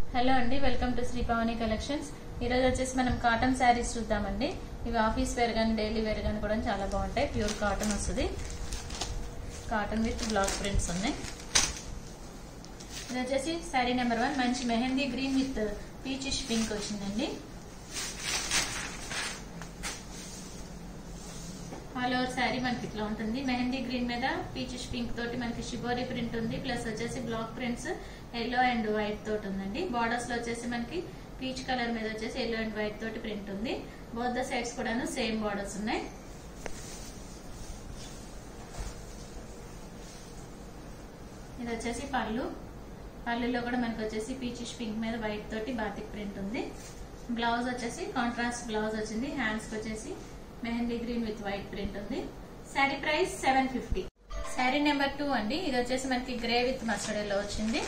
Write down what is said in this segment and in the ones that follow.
hello అండి welcome to Shri Pavani collections ఈరోజు వచ్చేసి మనం కాటన్ శారీస్ చూద్దామండి ఇవి ఆఫీస్ వేర్ కానీ డైలీ వేర్ కానీ కూడా చాలా బాగుంటాయి ప్యూర్ కాటన్ వస్తుంది కాటన్ విత్ బ్లాక్ ప్రింట్స్ ఉన్నాయి ఇది వచ్చేసి శారీ నెంబర్ వన్ మంచి mehndi green with peachish pink వచ్చిందండి ఆల్ ఓవర్ శారీ మనకి ఇట్లా ఉంటుంది మెహందీ గ్రీన్ మీద పీచిష్ పింక్ తోటి మనకి షిబోరి ప్రింట్ ఉంది ప్లస్ వచ్చేసి block prints yellow and white తోటి ఉందండి బార్డర్స్ లో వచ్చేసి మనకి పీచ్ కలర్ మీద వచ్చేసి ఎల్లో అండ్ వైట్ తోటి ప్రింట్ ఉంది బోత్ ద సైడ్స్ కూడాను సేమ్ బార్డర్స్ ఉన్నాయి ఇది వచ్చేసి పళ్ళు పళ్ళులో కూడా మనకి వచ్చేసి పీచిష్ పింక్ మీద వైట్ తోటి బాతిక్ ప్రింట్ ఉంది బ్లౌజ్ వచ్చేసి కాంట్రాస్ట్ బ్లౌజ్ వచ్చింది హ్యాండ్స్ వచ్చేసి mehndi green with white print ఉంది sari price seven fifty sari number two అండి ఇది వచ్చేసి మనకి గ్రే విత్ మస్టర్డ్ ఎల్లో వచ్చింది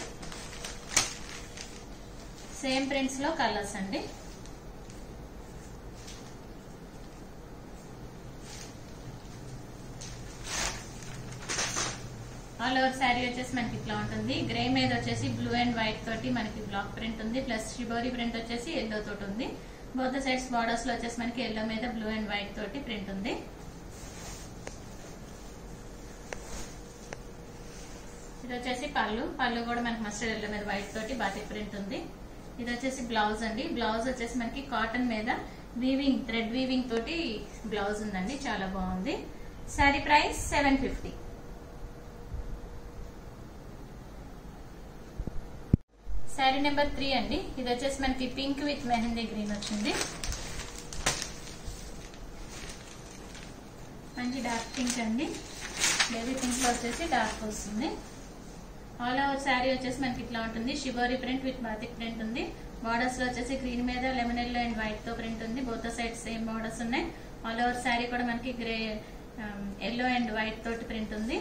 సేమ్ ప్రింట్స్ లో కలర్స్ అండి ఆల్ ఓవర్ శారీ వచ్చేసి మనకి ఇట్లా ఉంటుంది గ్రే మీద వచ్చేసి బ్లూ అండ్ వైట్ తోటి మనకి బ్లాక్ ప్రింట్ ఉంది ప్లస్ షిబోరి ప్రింట్ వచ్చేసి ఎల్లో తోటి ఉంది బోత్ సైడ్స్ బార్డర్స్ లో వచ్చేసి మనకి ఎల్లో మీద బ్లూ అండ్ వైట్ తోటి ప్రింట్ ఉంది ఇది వచ్చేసి పళ్ళు పళ్ళు కూడా మనకి మస్టర్డ్ ఎల్లో మీద వైట్ తోటి బాతిక్ ప్రింట్ ఉంది ఇది వచ్చేసి బ్లౌజ్ అండి బ్లౌజ్ వచ్చేసి మనకి కాటన్ మీద వీవింగ్ థ్రెడ్ వీవింగ్ తోటి బ్లౌజ్ ఉందండి చాలా బాగుంది sari price seven fifty sari number three అండి ఇది వచ్చేసి మనకి పింక్ విత్ మెహందీ గ్రీన్ వచ్చింది మంచి డార్క్ పింక్ అండి బేబీ పింక్ లో వచ్చేసి డార్క్ వస్తుంది ఆల్ ఓవర్ శారీ వచ్చేసి మనకి ఇట్లా ఉంటుంది shibori print with batik print ఉంది బార్డర్స్ లో వచ్చేసి గ్రీన్ మీద లెమన్ ఎల్లో అండ్ వైట్ తో ప్రింట్ ఉంది బోత్ సైడ్ సేమ్ బార్డర్స్ ఉన్నాయి ఆల్ ఓవర్ శారీ కూడా మనకి గ్రే ఎల్లో అండ్ వైట్ తోటి ప్రింట్ ఉంది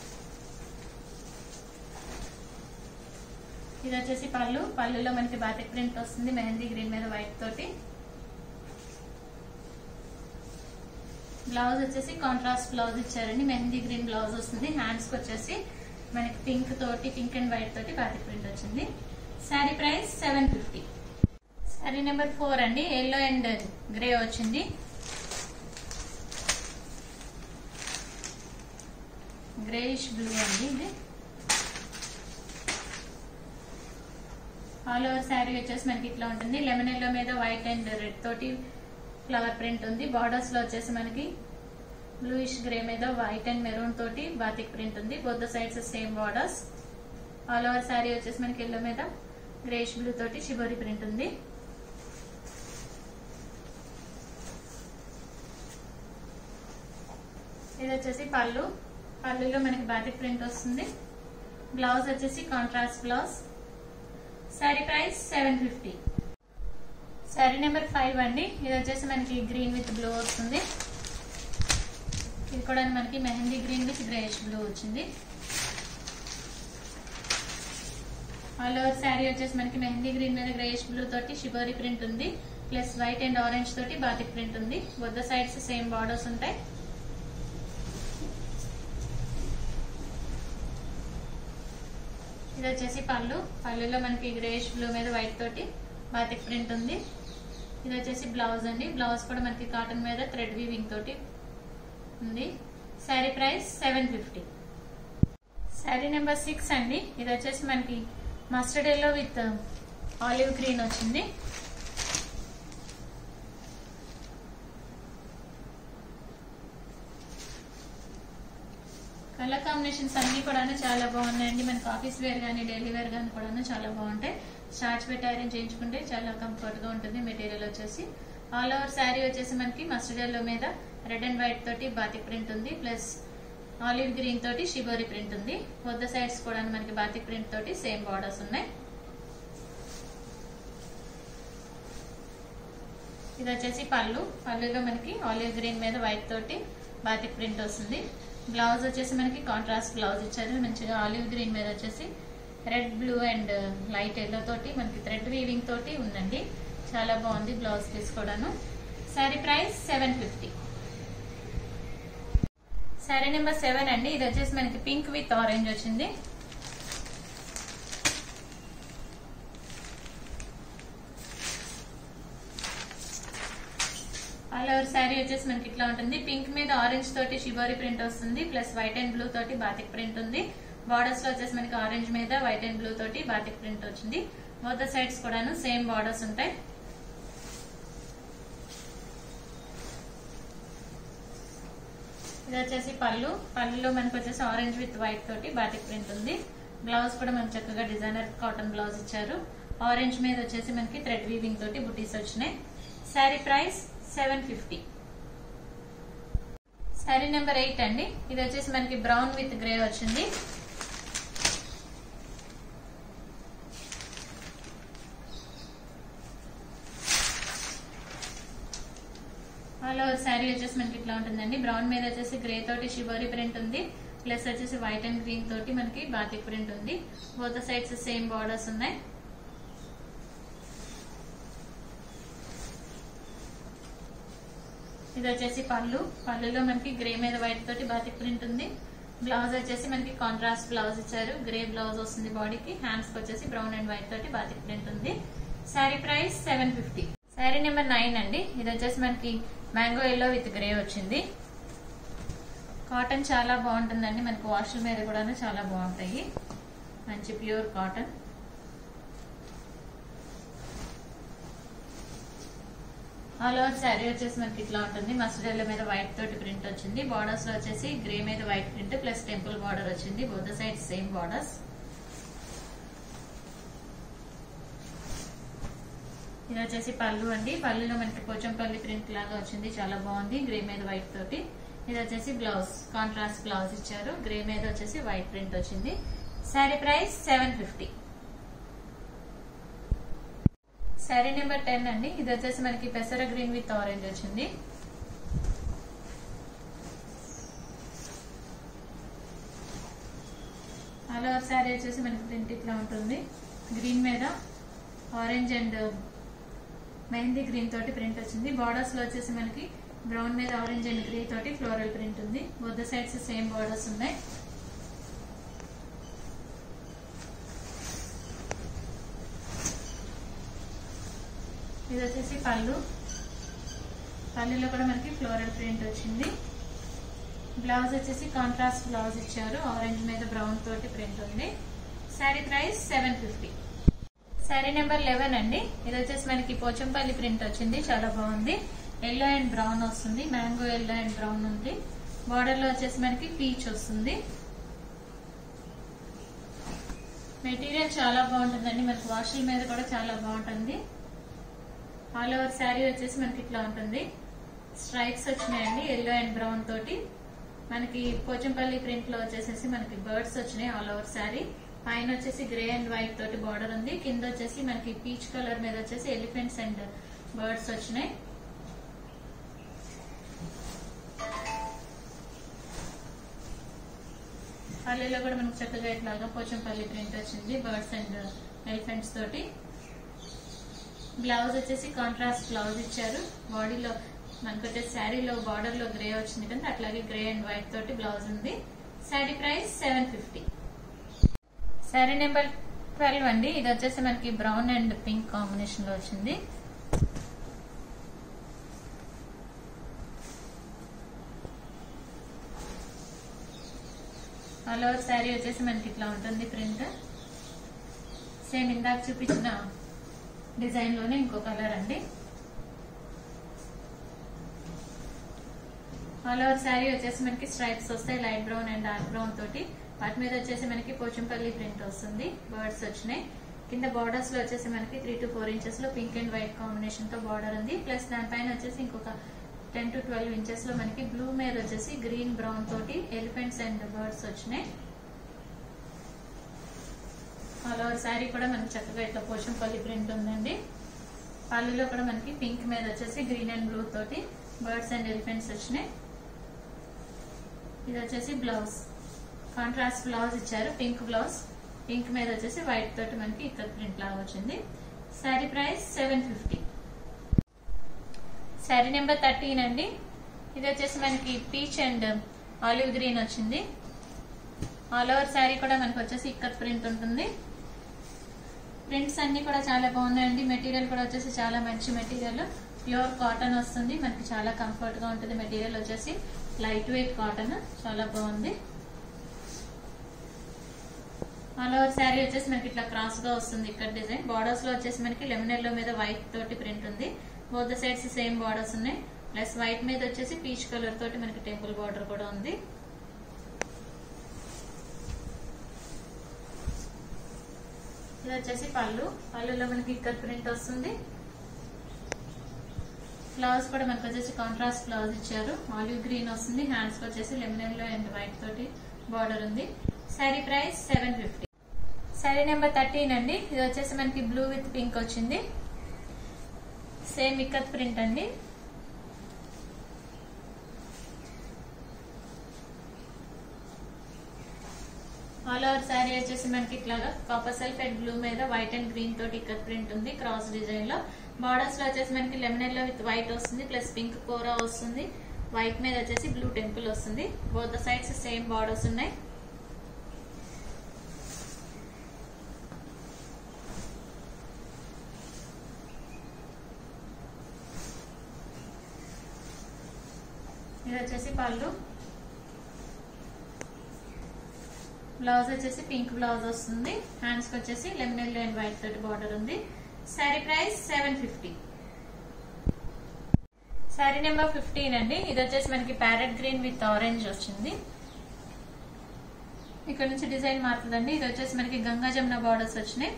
ఇది వచ్చేసి పళ్ళు పళ్ళులో మనకి బాతిక్ ప్రింట్ వస్తుంది మెహందీ గ్రీన్ మీద వైట్ తోటి బ్లౌజ్ వచ్చేసి కాంట్రాస్ట్ బ్లౌజ్ ఇచ్చారండి మెహందీ గ్రీన్ బ్లౌజ్ వస్తుంది హ్యాండ్స్ కి వచ్చేసి మనకి పింక్ తోటి పింక్ అండ్ వైట్ తోటి బాతిక్ ప్రింట్ వచ్చింది sari price seven fifty sari number four అండి ఎల్లో అండ్ గ్రే వచ్చింది గ్రేయిష్ బ్లూ అండి ఇది ఆల్ ఓవర్ శారీ వచ్చేసి మనకి ఇట్లా ఉంటుంది లెమన్ ఎల్లో మీద వైట్ అండ్ రెడ్ తోటి ఫ్లవర్ ప్రింట్ ఉంది బార్డర్స్ లో వచ్చేసి మనకి బ్లూయిష్ గ్రే మీద వైట్ అండ్ మెరూన్ తోటి బాతిక్ ప్రింట్ ఉంది both sides same borders all over sari వచ్చేసి మనకి ఎల్లో మీద గ్రేష్ బ్లూ తోటి షిబోరి ప్రింట్ ఉంది ఇది వచ్చేసి పళ్ళు పళ్ళులో మనకి బాతిక్ ప్రింట్ వస్తుంది బ్లౌజ్ వచ్చేసి contrast blouse sari price seven fifty sari number five అండి ఇది వచ్చేసి మనకి గ్రీన్ విత్ బ్లూ వస్తుంది ఇది కూడా మనకి mehndi green with greyish blue వచ్చింది ఆల్ ఓవర్ శారీ వచ్చేసి మనకి మెహందీ గ్రీన్ మీద గ్రేష్ బ్లూ తోటి షిబోరి ప్రింట్ ఉంది ప్లస్ వైట్ అండ్ ఆరెంజ్ తోటి బాతిక్ ప్రింట్ ఉంది బొద్ద సైడ్స్ సేమ్ బార్డర్స్ ఉంటాయి ఇది వచ్చేసి పళ్ళు పళ్ళులో మనకి గ్రేష్ బ్లూ మీద వైట్ తోటి బాతిక్ ప్రింట్ ఉంది ఇది వచ్చేసి బ్లౌజ్ అండి బ్లౌజ్ కూడా మనకి కాటన్ మీద థ్రెడ్ వీవింగ్ తోటి ఉంది sari price seven fifty sari number six అండి ఇది వచ్చేసి మనకి mustard yellow with olive green వచ్చింది కలర్ కాంబినేషన్స్ అన్ని కూడా చాలా బాగున్నాయండి మనకి ఆఫీస్ వేర్ కానీ డైలీ వేర్ కానీ కూడా చాలా బాగుంటాయి స్టార్చ్ పెట్టి ఐరన్ చేయించుకుంటే చాలా కంఫర్ట్ గా ఉంటుంది మెటీరియల్ వచ్చేసి ఆల్ ఓవర్ శారీ వచ్చేసి మనకి మస్టర్డ్ ఎల్లో మీద రెడ్ అండ్ వైట్ తోటి బాతిక్ ప్రింట్ ఉంది ప్లస్ ఆలివ్ గ్రీన్ తోటి షిబోరి ప్రింట్ ఉంది వద్ద సైడ్స్ కూడా మనకి బాతిక్ ప్రింట్ తోటి సేమ్ బార్డర్స్ ఉన్నాయి ఇది వచ్చేసి పళ్ళు పళ్ళులో మనకి ఆలివ్ గ్రీన్ మీద వైట్ తోటి బాతిక్ ప్రింట్ వస్తుంది బ్లౌజ్ వచ్చేసి మనకి కాంట్రాస్ట్ బ్లౌజ్ ఇచ్చారు మంచిగా ఆలివ్ గ్రీన్ మీద వచ్చేసి red blue and light yellow తోటి మనకి థ్రెడ్ వీవింగ్ తోటి ఉందండి చాలా బాగుంది బ్లౌజ్ పీస్ కూడాను sari price seven fifty sari number seven అండి ఇది వచ్చేసి మనకి పింక్ విత్ ఆరెంజ్ వచ్చింది ఆల్ ఓవర్ శారీ వచ్చేసి మనకి ఇట్లా ఉంటుంది పింక్ మీద ఆరెంజ్ తోటి షిబోరి ప్రింట్ వస్తుంది ప్లస్ వైట్ అండ్ బ్లూ తోటి బాతిక్ ప్రింట్ ఉంది బార్డర్స్ లో వచ్చేసి మనకి ఆరెంజ్ మీద వైట్ అండ్ బ్లూ తోటి బాతిక్ ప్రింట్ వచ్చింది బోత్ సైడ్స్ కూడాను సేమ్ బార్డర్స్ ఉంటాయి ఇది వచ్చేసి పళ్ళు పళ్ళులో మనకి వచ్చేసి ఆరెంజ్ విత్ వైట్ తోటి బాటిక్ ప్రింట్ ఉంది బ్లౌజ్ కూడా మనకి చక్కగా డిజైనర్ కాటన్ బ్లౌజ్ ఇచ్చారు ఆరెంజ్ మీద వచ్చేసి మనకి థ్రెడ్ వీవింగ్ తోటి బుటీస్ వచ్చినాయి sari price seven fifty sari number eight అండి ఇది వచ్చేసి మనకి బ్రౌన్ విత్ గ్రే వచ్చింది ఆల్ ఓవర్ శారీ వచ్చేసి మనకి ఇట్లా ఉంటుందండి బ్రౌన్ మీద వచ్చేసి గ్రే తోటి షిబోరి ప్రింట్ ఉంది ప్లస్ వచ్చేసి వైట్ అండ్ గ్రీన్ తోటి మనకి బాతిక్ ప్రింట్ ఉంది బోత్ సైడ్స్ సేమ్ బార్డర్స్ ఉన్నాయి ఇది వచ్చేసి పళ్ళు పళ్ళులో మనకి గ్రే మీద వైట్ తోటి బాతిక్ ప్రింట్ ఉంది బ్లౌజ్ వచ్చేసి మనకి కాంట్రాస్ట్ బ్లౌజ్ ఇచ్చారు గ్రే బ్లౌజ్ వస్తుంది బాడీకి హ్యాండ్స్ వచ్చేసి బ్రౌన్ అండ్ వైట్ తోటి బాతిక్ ప్రింట్ ఉంది sari price seven fifty sari number nine అండి ఇది వచ్చేసి మనకి మ్యాంగో ఎల్లో విత్ గ్రే వచ్చింది కాటన్ చాలా బాగుంటుందండి మనకి వాషుల మీద కూడా చాలా బాగుంటాయి మంచి pure cotton all over sari వచ్చేసి మనకి ఇట్లా ఉంటుంది మస్టర్డ్ ఎల్లో మీద వైట్ తోటి ప్రింట్ వచ్చింది బార్డర్స్ లో వచ్చేసి గ్రే మీద white print plus temple border వచ్చింది బోత్ సైడ్ సేమ్ బార్డర్స్ ఇది వచ్చేసి పళ్ళు అండి పళ్ళులో మనకి పోచంపల్లి ప్రింట్ లాగా వచ్చింది చాలా బాగుంది గ్రే మీద వైట్ తోటి ఇది వచ్చేసి బ్లౌజ్ కాంట్రాస్ట్ బ్లౌజ్ ఇచ్చారు గ్రే మీద వచ్చేసి వైట్ ప్రింట్ వచ్చింది sari price seven fifty sari number ten అండి ఇది వచ్చేసి మనకి పెసర గ్రీన్ విత్ ఆరెంజ్ వచ్చింది ఆల్ ఓవర్ శారీ వచ్చేసి మనకి ప్రింట్ ఇట్లా ఉంటుంది గ్రీన్ మీద ఆరెంజ్ అండ్ మెహందీ గ్రీన్ తోటి ప్రింట్ వచ్చింది బార్డర్స్ లో వచ్చేసి మనకి బ్రౌన్ మీద ఆరెంజ్ అండ్ గ్రే తోటి ఫ్లోరల్ ప్రింట్ ఉంది బొద్ద సైడ్స్ సేమ్ బార్డర్స్ ఉన్నాయి ఇది వచ్చేసి పళ్ళు పళ్ళులో కూడా మనకి ఫ్లోరల్ ప్రింట్ వచ్చింది బ్లౌజ్ వచ్చేసి కాంట్రాస్ట్ బ్లౌజ్ ఇచ్చారు ఆరెంజ్ మీద బ్రౌన్ తోటి ప్రింట్ ఉంది sari price seven fifty sari number eleven అండి ఇది వచ్చేసి మనకి పోచంపల్లి ప్రింట్ వచ్చింది చాలా బాగుంది ఎల్లో అండ్ బ్రౌన్ వస్తుంది మ్యాంగో ఎల్లో అండ్ బ్రౌన్ ఉంది బార్డర్ లో వచ్చేసి మనకి పీచ్ వస్తుంది మెటీరియల్ చాలా బాగుంటుందండి మనకి వాషుల మీద కూడా చాలా బాగుంటుంది ఆల్ ఓవర్ శారీ వచ్చేసి మనకి ఇట్లా ఉంటుంది స్ట్రైప్స్ వచ్చినాయండి ఎల్లో అండ్ బ్రౌన్ తోటి మనకి పోచంపల్లి ప్రింట్ లో వచ్చేసేసి మనకి బర్డ్స్ వచ్చినాయి ఆల్ ఓవర్ శారీ పైన వచ్చేసి గ్రే అండ్ వైట్ తోటి బార్డర్ ఉంది కింద వచ్చేసి మనకి పీచ్ కలర్ మీద వచ్చేసి ఎలిఫెంట్స్ అండ్ బర్డ్స్ వచ్చినాయి పల్లెలో కూడా మనకి చక్కగా ఇట్లాగా పోచంపల్లి ప్రింట్ వచ్చింది బర్డ్స్ అండ్ ఎలిఫెంట్స్ తోటి బ్లౌజ్ వచ్చేసి కాంట్రాస్ట్ బ్లౌజ్ ఇచ్చారు బాడీలో మనకు వచ్చేసి శారీలో బార్డర్ లో గ్రే వచ్చింది కదా అట్లాగే గ్రే అండ్ వైట్ తోటి బ్లౌజ్ ఉంది sari price seven fifty sari number twelve అండి ఇది వచ్చేసి మనకి బ్రౌన్ అండ్ పింక్ కాంబినేషన్ లో వచ్చింది ఆల్ ఓవర్ శారీ వచ్చేసి మనకి ఇట్లా ఉంటుంది ప్రింట్ సేమ్ ఇందాక చూపించిన డిజైన్ లోనే ఇంకో కలర్ అండి ఆల్ ఓవర్ శారీ వచ్చేసి మనకి స్ట్రైప్స్ వస్తాయి light brown and dark brown తోటి వాటి మీద వచ్చేసి మనకి పోచంపల్లి ప్రింట్ వస్తుంది బర్డ్స్ వచ్చినాయి కింద బార్డర్స్ లో వచ్చేసి మనకి త్రీ టు ఫోర్ ఇంచెస్ లో పింక్ అండ్ వైట్ కాంబినేషన్ తో బార్డర్ ఉంది ప్లస్ దానిపైన వచ్చేసి ఇంకొక టెన్ టు ట్వెల్వ్ ఇంచెస్ లో మనకి బ్లూ మీద వచ్చేసి గ్రీన్ బ్రౌన్ తోటి ఎలిఫెంట్స్ అండ్ బర్డ్స్ వచ్చినాయి ఆల్ ఓవర్ శారీ కూడా మనకి చక్కగా ఇట్లా పోచంపల్లి ప్రింట్ ఉందండి పళ్ళులో కూడా మనకి పింక్ మీద వచ్చేసి గ్రీన్ అండ్ బ్లూ తోటి బర్డ్స్ అండ్ ఎలిఫెంట్స్ వచ్చినాయి ఇది వచ్చేసి బ్లౌజ్ కాంట్రాస్ట్ బ్లౌజ్ ఇచ్చారు పింక్ బ్లౌజ్ పింక్ మీద వచ్చేసి వైట్ తోటి మనకి ఇక్కడ ప్రింట్ లాగా వచ్చింది sari price seven fifty sari number thirteen అండి ఇది వచ్చేసి మనకి పీచ్ అండ్ ఆలివ్ గ్రీన్ వచ్చింది ఆల్ ఓవర్ శారీ కూడా మనకి వచ్చేసి ఇక్కత్ ప్రింట్ ఉంటుంది ప్రింట్స్ అన్ని కూడా చాలా బాగున్నాయండి మెటీరియల్ కూడా వచ్చేసి చాలా మంచి మెటీరియల్ ప్యూర్ కాటన్ వస్తుంది మనకి చాలా కంఫర్ట్ గా ఉంటుంది మెటీరియల్ వచ్చేసి లైట్ వెయిట్ కాటన్ చాలా బాగుంది ఆల్ ఓవర్ శారీ వచ్చేసి మనకి ఇట్లా క్రాస్ గా వస్తుంది ఇక్కడ డిజైన్ బార్డర్స్ లో వచ్చేసి మనకి లెమన్ ఎల్లో మీద వైట్ తోటి ప్రింట్ ఉంది బోత్ సైడ్స్ సేమ్ బార్డర్స్ ఉన్నాయి ప్లస్ వైట్ మీద వచ్చేసి పీచ్ కలర్ తోటి మనకి టెంపుల్ బార్డర్ కూడా ఉంది ఇది వచ్చేసి పళ్ళు పళ్ళులో మనకి ఇక్కడ ప్రింట్ వస్తుంది ఫ్లవర్స్ కూడా మనకు వచ్చేసి కాంట్రాస్ట్ ఫ్లవర్స్ ఇచ్చారు ఆలివ్ గ్రీన్ వస్తుంది హ్యాండ్స్ వచ్చేసి లెమన్ ఎల్లో అండ్ వైట్ తోటి బార్డర్ ఉంది sari price seven fifty sari number thirteen అండి ఇది వచ్చేసి మనకి బ్లూ విత్ పింక్ వచ్చింది సేమ్ ఇక్కత్ ప్రింట్ అండి ఆల్ ఓవర్ శారీ వచ్చేసి మనకి ఇట్లాగా కాపర్ సల్ఫేట్ బ్లూ మీద వైట్ అండ్ గ్రీన్ తోటి ఇక్కత్ ప్రింట్ ఉంది క్రాస్ డిజైన్ లో బార్డర్స్ లో వచ్చేసి మనకి లెమన్ ఎల్లో విత్ వైట్ వస్తుంది ప్లస్ పింక్ కోరా వస్తుంది వైట్ మీద వచ్చేసి బ్లూ టెంపుల్ వస్తుంది బోత్ సైడ్స్ సేమ్ బార్డర్స్ ఉన్నాయి ఇది వచ్చేసి పళ్ళు బ్లౌజ్ వచ్చేసి పింక్ బ్లౌజ్ వస్తుంది హ్యాండ్స్ కి వచ్చేసి లెమన్ ఎల్లో అండ్ వైట్ తోటి బార్డర్ ఉంది sari price seven fifty sari number fifteen అండి ఇది వచ్చేసి మనకి ప్యారెట్ గ్రీన్ విత్ ఆరెంజ్ వచ్చింది ఇక్కడ నుంచి డిజైన్ మారుతుందండి ఇది వచ్చేసి మనకి గంగా జమున బార్డర్స్ వచ్చినాయి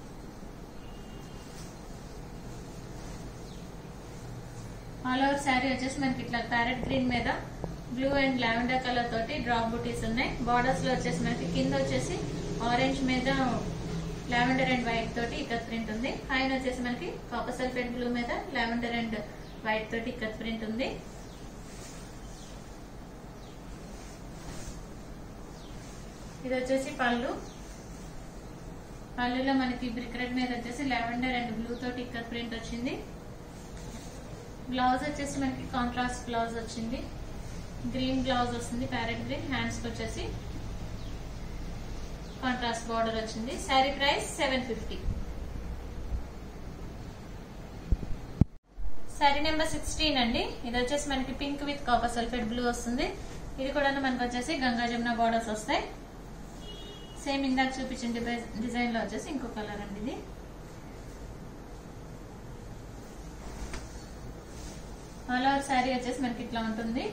ఆల్ ఓవర్ శారీ వచ్చేసి మనకి ఇట్లా ప్యారెట్ గ్రీన్ మీద బ్లూ అండ్ లావెండర్ కలర్ తోటి డ్రాప్ బుటీస్ ఉన్నాయి బార్డర్స్ లో వచ్చేసి మనకి కింద వచ్చేసి ఆరెంజ్ మీద లావెండర్ అండ్ వైట్ తోటి ఇక్కత్ ప్రింట్ ఉంది పైన వచ్చేసి మనకి కాపర్ సల్ఫేట్ బ్లూ మీద లావెండర్ అండ్ వైట్ తోటి ఇక్కత్ ప్రింట్ ఉంది ఇది వచ్చేసి పళ్ళు పళ్ళులో మనకి బ్రిక్ రెడ్ మీద వచ్చేసి లావెండర్ అండ్ బ్లూ తోటి ఇక్కత్ ప్రింట్ వచ్చింది బ్లౌజ్ వచ్చేసి మనకి కాంట్రాస్ట్ బ్లౌజ్ వచ్చింది గ్రీన్ బ్లౌజ్ వస్తుంది ప్యారెట్ గ్రీన్ హ్యాండ్స్ వచ్చేసి కాంట్రాస్ట్ బార్డర్ వచ్చింది sari price seven fifty sari number sixteen అండి ఇది వచ్చేసి మనకి pink with copper sulphate blue వస్తుంది ఇది కూడా మనకు వచ్చేసి గంగా జమున బార్డర్స్ వస్తాయి సేమ్ ఇందాక చూపించిన డిజైన్ లో వచ్చేసి ఇంకో కలర్ అండి ఇది ఆల్ ఓవర్ శారీ వచ్చేసి మనకి ఇట్లా ఉంటుంది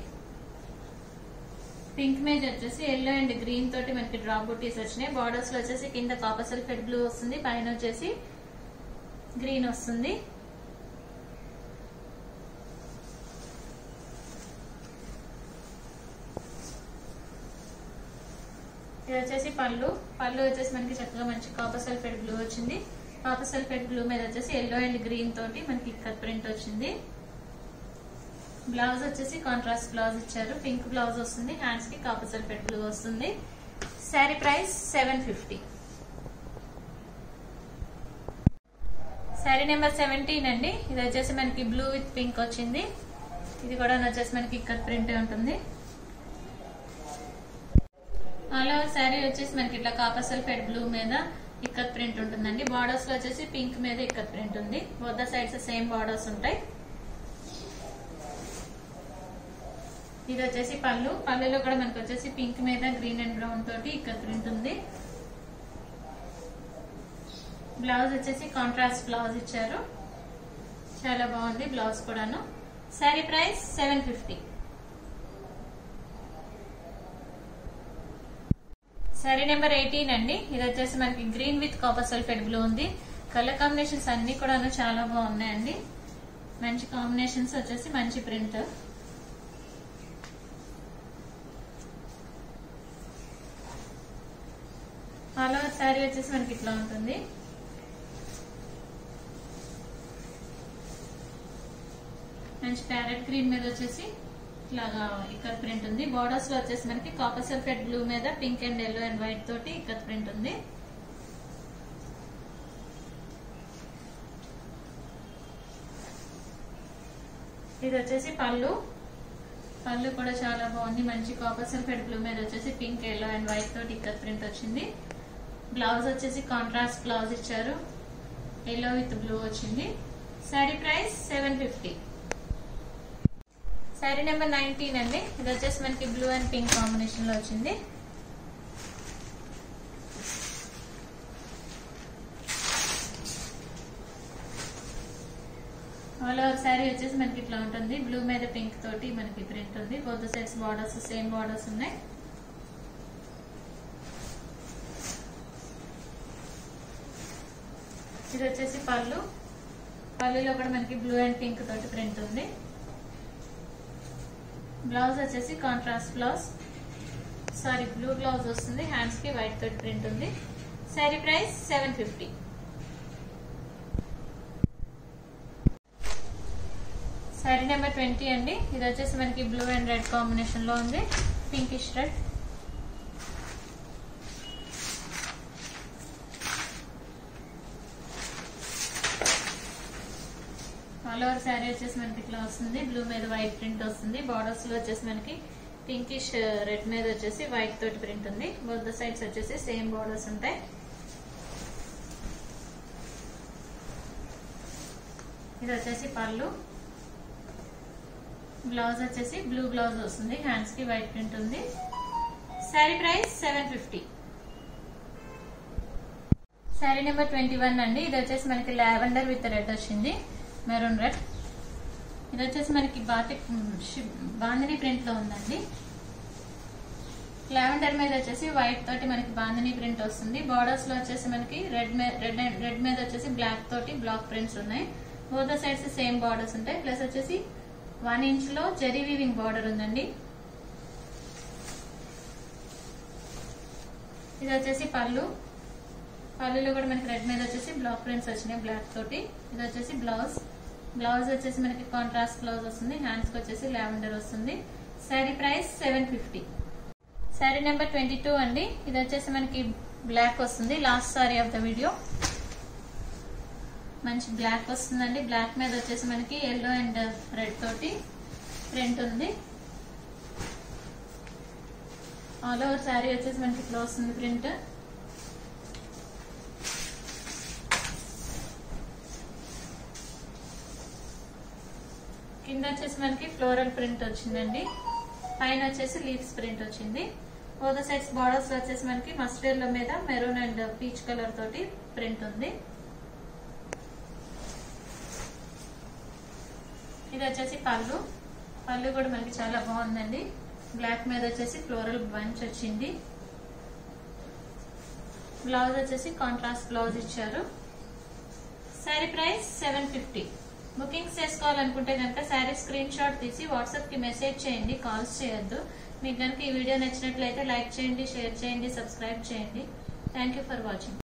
పింక్ మేజ్ వచ్చేసి ఎల్లో అండ్ గ్రీన్ తోటి మనకి డ్రాప్ బుట్టీస్ వచ్చినాయి బార్డర్స్ లో వచ్చేసి కింద కాపర్ సల్ఫేట్ బ్లూ వస్తుంది పైన వచ్చేసి గ్రీన్ వస్తుంది ఇది వచ్చేసి పళ్ళు పళ్ళు వచ్చేసి మనకి చక్కగా మంచి కాపర్ సల్ఫేట్ బ్లూ వచ్చింది కాపర్ సల్ఫేట్ బ్లూ మీద వచ్చేసి ఎల్లో అండ్ గ్రీన్ తోటి మనకి ఇక్కడ ప్రింట్ వచ్చింది బ్లౌజ్ వచ్చేసి కాంట్రాస్ట్ బ్లౌజ్ ఇచ్చారు పింక్ బ్లౌజ్ వస్తుంది హ్యాండ్స్ కి కాపర్ సల్ఫేట్ బ్లూ వస్తుంది sari price seven fifty sari number seventeen అండి ఇది వచ్చేసి మనకి బ్లూ విత్ పింక్ వచ్చింది ఇది కూడా వచ్చేసి మనకి ఇక్కడ ప్రింట్ ఉంటుంది ఆల్ ఓవర్ శారీ వచ్చేసి మనకి ఇట్లా కాపర్ సల్ఫేట్ బ్లూ మీద ఇక్కత్ ప్రింట్ ఉంటుందండి బార్డర్స్ లో వచ్చేసి పింక్ మీద ఇక్కత్ ప్రింట్ ఉంది బొద్ద సైడ్స్ సేమ్ బార్డర్స్ ఉంటాయి ఇది వచ్చేసి పళ్ళు పళ్ళులో కూడా మనకి వచ్చేసి పింక్ మీద గ్రీన్ అండ్ బ్రౌన్ తోటి ఇక్కడ ప్రింట్ ఉంది బ్లౌజ్ వచ్చేసి కాంట్రాస్ట్ బ్లౌజ్ ఇచ్చారు చాలా బాగుంది బ్లౌజ్ కూడాను sari price seven fifty sari number eighteen అండి ఇది వచ్చేసి మనకి green with copper sulphate blue ఉంది కలర్ కాంబినేషన్స్ అన్ని కూడా చాలా బాగున్నాయండి మంచి కాంబినేషన్స్ వచ్చేసి మంచి ప్రింట్ ఆల్ ఓవర్ శారీ వచ్చేసి మనకి ఇట్లా ఉంటుంది మంచి ప్యారెట్ గ్రీన్ మీద వచ్చేసి ఇట్లాగా ఇక్కడ ప్రింట్ ఉంది బార్డర్స్ లో వచ్చేసి మనకి కాపర్ సల్ఫేట్ బ్లూ మీద pink and yellow and white తోటి ఇక్కడ ప్రింట్ ఉంది ఇది వచ్చేసి పళ్ళు పళ్ళు కూడా చాలా బాగుంది మంచి కాపర్ సల్ఫేట్ బ్లూ మీద వచ్చేసి పింక్ ఎల్లో అండ్ వైట్ తోటి ఇక్కడ ప్రింట్ వచ్చింది బ్లౌజ్ వచ్చేసి కాంట్రాస్ట్ బ్లౌజ్ ఇచ్చారు ఎల్లో విత్ బ్లూ వచ్చింది sari price seven fifty sari number nineteen అండి ఇది వచ్చేసి మనకి బ్లూ అండ్ పింక్ కాంబినేషన్ లో వచ్చింది ఆల్ ఓవర్ శారీ వచ్చేసి మనకి ఇట్లా ఉంటుంది బ్లూ మీద పింక్ తోటి మనకి ప్రింట్ ఉంది both sides borders same borders ఉన్నాయి ఇది వచ్చేసి పళ్ళు పళ్ళులో కూడా మనకి బ్లూ అండ్ పింక్ తోటి ప్రింట్ ఉంది బ్లౌజ్ వచ్చేసి contrast blouse sorry blue blouse వస్తుంది హ్యాండ్స్ కి వైట్ తోటి ప్రింట్ ఉంది sari price seven fifty sari number twenty అండి ఇది వచ్చేసి మనకి బ్లూ అండ్ రెడ్ కాంబినేషన్ లో ఉంది pinkish red all over sari వచ్చేసి మనకి ఇట్లా వస్తుంది బ్లూ మీద వైట్ ప్రింట్ వస్తుంది బార్డర్స్ లో వచ్చేసి మనకి పింకిష్ రెడ్ మీద వచ్చేసి వైట్ తోటి ప్రింట్ ఉంది బోత్ సైడ్స్ వచ్చేసి సేమ్ బార్డర్స్ ఉంటాయి ఇది వచ్చేసి పళ్ళు బ్లౌజ్ వచ్చేసి బ్లూ బ్లౌజ్ వస్తుంది హ్యాండ్స్ కి వైట్ ప్రింట్ ఉంది sari price seven fifty sari number twenty one అండి ఇది వచ్చేసి మనకి లావెండర్ విత్ రెడ్ వచ్చింది మెరూన్ రెడ్ ఇది వచ్చేసి మనకి బాతిక్ బాందిని ప్రింట్ లో ఉందండి లావెండర్ మీద వచ్చేసి వైట్ తోటి మనకి బాందిని ప్రింట్ వస్తుంది బార్డర్స్ లో వచ్చేసి మనకి రెడ్ రెడ్ రెడ్ మీద వచ్చేసి బ్లాక్ తోటి బ్లాక్ ప్రింట్స్ ఉన్నాయి బోత్ సైడ్స్ సేమ్ బార్డర్స్ ఉంటాయి ప్లస్ వచ్చేసి వన్ ఇంచ్ లో జెరీ వీవింగ్ బార్డర్ ఉందండి ఇది వచ్చేసి పళ్ళు పళ్ళులో కూడా మనకి రెడ్ మీద వచ్చేసి బ్లాక్ ప్రింట్స్ వచ్చినాయి బ్లాక్ తోటి ఇది వచ్చేసి బ్లౌజ్ బ్లౌజ్ వచ్చేసి మనకి కాంట్రాస్ట్ బ్లౌజ్ వస్తుంది హ్యాండ్స్ కి వచ్చేసి లావెండర్ వస్తుంది sari price seven fifty sari number twenty two అండి ఇది వచ్చేసి మనకి బ్లాక్ వస్తుంది last sari of the video మంచి బ్లాక్ వస్తుందండి బ్లాక్ మీద వచ్చేసి మనకి ఎల్లో అండ్ రెడ్ తోటి ప్రింట్ ఉంది ఆల్ ఓవర్ శారీ వచ్చేసి మనకి ఇట్లా వస్తుంది ప్రింట్ కింద వచ్చేసి మనకి ఫ్లోరల్ ప్రింట్ వచ్చిందండి పైన వచ్చేసి లీవ్స్ ప్రింట్ వచ్చింది బోత్ సైడ్స్ బార్డర్స్ వచ్చేసి మనకి మస్టర్డ్ మీద మెరూన్ అండ్ పీచ్ కలర్ తోటి ప్రింట్ ఉంది ఇది వచ్చేసి పళ్ళు పళ్ళు కూడా మనకి చాలా బాగుందండి బ్లాక్ మీద వచ్చేసి ఫ్లోరల్ బంచ్ వచ్చింది బ్లౌజ్ వచ్చేసి కాంట్రాస్ట్ బ్లౌజ్ ఇచ్చారు sari price seven fifty bookings చేసుకోవాలనుకుంటే కనుక శారీ స్క్రీన్ షాట్ తీసి వాట్సాప్ కి మెసేజ్ చేయండి కాల్స్ చేయొద్దు మీకు కనుక ఈ వీడియో నచ్చినట్లయితే లైక్ చేయండి షేర్ చేయండి సబ్స్క్రైబ్ చేయండి థ్యాంక్ ఫర్ వాచింగ్